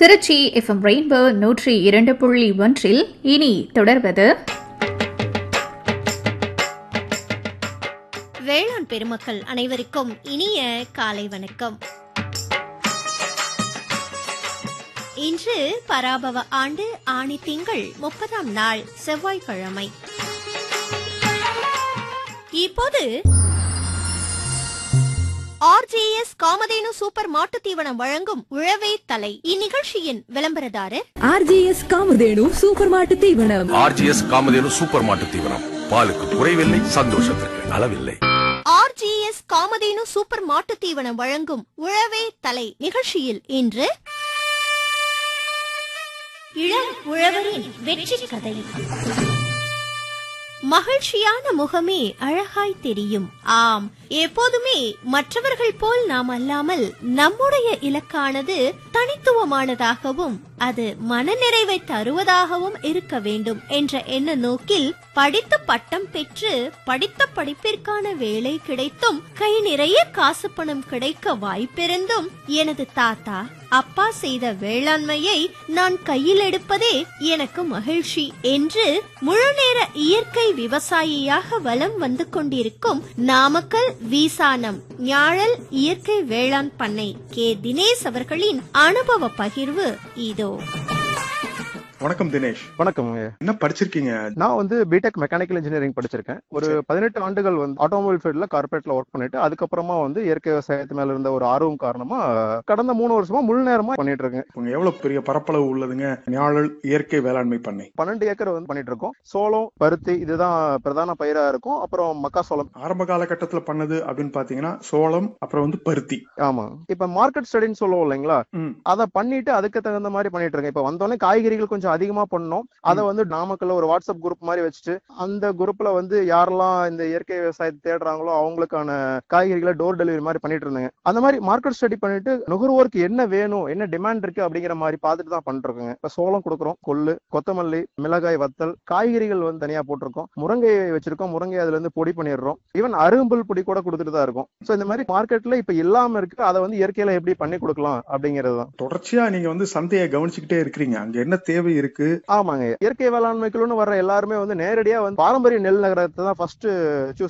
Trichy FM rainbow நூற்றி இரண்டு புள்ளி ஒன்றில் இனி தொடர்வது வேளாண் பெருமக்கள் அனைவருக்கும் இனிய காலை வணக்கம் இன்று பராபவ ஆண்டு ஆணி திங்கள் முப்பதாம் நாள் செவ்வாய்க்கிழமை இப்போது ஆர்ஜேஎஸ் காமதேனு சூப்பர் மாட்டுத் தீவனம் வழங்கும் உழவே தலை இந்நிகழ்ச்சியின் விளம்பரதாரர் ஆர்ஜிஎஸ் காமதேனு சூப்பர் மாட்டு தீவனம் ஆர்ஜிஎஸ் காமதேனு சூப்பர் மாட்டு தீவனம் பாலுக்கு குறைவில்லை சந்தோஷத்திற்கு அளவில்லை ஆர்ஜிஎஸ் காமதேனு சூப்பர் மாட்டுத் தீவனம் வழங்கும் உழவே தலை நிகழ்ச்சியில் இன்று இளம் உழவரின் வெற்றி கதை மகிழ்ச்சியான முகமே அழகாய் தெரியும் ஆம் எப்போதுமே மற்றவர்கள் போல் நாம் அல்லாமல் நம்முடைய இலக்கானது தனித்துவமானதாகவும் அது மனநிறைவை தருவதாகவும் இருக்க வேண்டும் என்ற எண்ண நோக்கில் படித்து பட்டம் பெற்று படித்த படிப்பிற்கான வேலை கிடைத்தும் கை நிறைய காசு பணம் கிடைக்க வாய்ப்பிருந்தும் எனது தாத்தா அப்பா செய்த வேளாண்மையை நான் கையில் எடுப்பதே எனக்கு மகிழ்ச்சி என்று முழுநேர இயற்கை விவசாயியாக வலம் வந்து கொண்டிருக்கும் நாமக்கல் வீசானம் ஞாழல் இயற்கை வேளாண் பண்ணை கே தினேஷ் அவர்களின் அனுபவ பகிர்வு இதோ வணக்கம் தினேஷ் வணக்கம் என்ன படிச்சிருக்கீங்க நான் வந்து பிடெக் மெக்கானிக்கல் இன்ஜினியரிங் படிச்சிருக்கேன் ஒரு சரி. பதினெட்டு ஆண்டுகள் வந்து ஆட்டோமொபைல் ஃபீல்ட்ல கார்பரேட்ல ஒர்க் பண்ணிட்டு அதுக்கப்புறமா வந்து இயற்கை விவசாயத்து மேல இருந்த ஒரு ஆர்வம் காரணமா கடந்த மூணு வருஷமா முழு நேரமா பண்ணிட்டு இருக்கேன் உங்க எவ்வளவு பெரிய பரப்பளவு உள்ளதுங்க ஞாழல் இயற்கை வேளாண்மை பண்ணை பன்னெண்டு ஏக்கர் வந்து பண்ணிட்டு இருக்கோம் சோளம் பருத்தி இதுதான் பிரதான பயிரா இருக்கும் அப்புறம் மக்காசோளம் ஆரம்ப காலகட்டத்துல பண்ணது அப்படின்னு பாத்தீங்கன்னா சோளம் அப்புறம் வந்து பருத்தி ஆமா இப்ப மார்க்கெட் ஸ்டடின்னு சொல்லுவோம் இல்லைங்களா ம். அதை பண்ணிட்டு அதுக்கு தகுந்த மாதிரி பண்ணிட்டு இருக்கேன் இப்ப வந்தோடனே காய்கறிகள் கொஞ்சம் அதிகமா பண்ணோம் அதை வந்து நாமக்கல்ல ஒரு வாட்ஸ்அப் குரூப் மாதிரி வச்சுட்டு அந்த குரூப்ல வந்து யாரெல்லாம் இந்த இயற்கை விவசாயத்தை தேடுறாங்களோ அவங்களுக்கான காய்கறிகளை டோர் டெலிவரி மாதிரி பண்ணிட்டு இருந்தேங்க அந்த மாதிரி மார்க்கெட் ஸ்டடி பண்ணிட்டு நுகர்வோருக்கு என்ன வேணும் என்ன டிமாண்ட் இருக்கு அப்படிங்கிற மாதிரி பார்த்துட்டு தான் பண்ணிட்டு இருக்கோங்க இப்ப சோளம் கொடுக்குறோம் கொள்ளு கொத்தமல்லி மிளகாய் வத்தல் காய்கறிகள் வந்து தனியா போட்டிருக்கோம் முருங்கை வச்சிருக்கோம் முருங்கை அதுல இருந்து பொடி பண்ணிடுறோம் ஈவன் அரும்புல் பொடி கூட கொடுத்துட்டு தான் இருக்கும் சோ இந்த மாதிரி மார்க்கெட்ல இப்ப இல்லாம இருக்கு அதை வந்து இயற்கையில எப்படி பண்ணி கொடுக்கலாம் அப்படிங்கிறது தான் தொடர்ச்சியா நீங்க வந்து சந்தையை கவனிச்சுக்கிட்டே இருக்கிறீங்க அங்க என்ன தேவை இருக்கு ஆமாங்க இயற்கை வேளாண்மைக்குள்னு வர்ற எல்லாருமே வந்து நேரடியா வந்து பாரம்பரிய நெல் நகரத்தை தான் ஃபர்ஸ்ட் சூஸ்